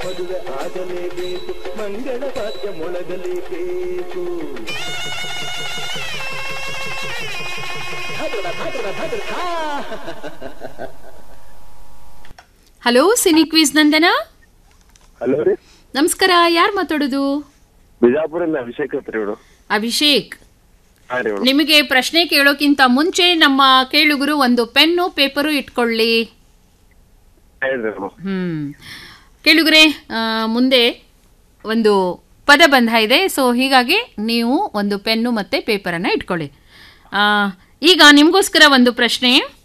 ಮದುವೆ ಆಗಲೇಬೇಕು ಮಂಗಳ ವಾದ್ಯ ಮೊಳಗಲೇಬೇಕು ಧಾದ್ರ, ಧಾದ್ರ, ಧಾದ್ರ, ಧಾ. Hello cine quiz Nandana hello ರೀ ನಮಸ್ಕಾರ ಯಾರು ಮಾತಾಡೋದು ಬಿಜಾಪುರಿಂದ ಅಭಿಷೇಕ್ ಹತ್ರಿ ಮೇಡಮ್ ಅಭಿಷೇಕ್ ಹಾ ರೀ ಮೇಡಮ್ ನಿಮಗೆ ಪ್ರಶ್ನೆ ಕೇಳೋಕ್ಕಿಂತ ಮುಂಚೆ ನಮ್ಮ ಕೇಳುಗರು ಒಂದು ಪೆನ್ನು ಪೇಪರು ಇಟ್ಕೊಳ್ಳಿ ಹೇಳ್ರಿ ಮೇಡಮ್ ಹ್ಮ್ ಕೇಳುಗರೆ ಆ, ಮುಂದೆ ಒಂದು ಪದ ಬಂಧ ಇದೆ ಸೊ ಹೀಗಾಗಿ ನೀವು ಒಂದು ಪೆನ್ನು ಮತ್ತು ಪೇಪರನ್ನು ಇಟ್ಕೊಳ್ಳಿ ಆ, ಈಗ ನಿಮಗೋಸ್ಕರ ಒಂದು ಪ್ರಶ್ನೆ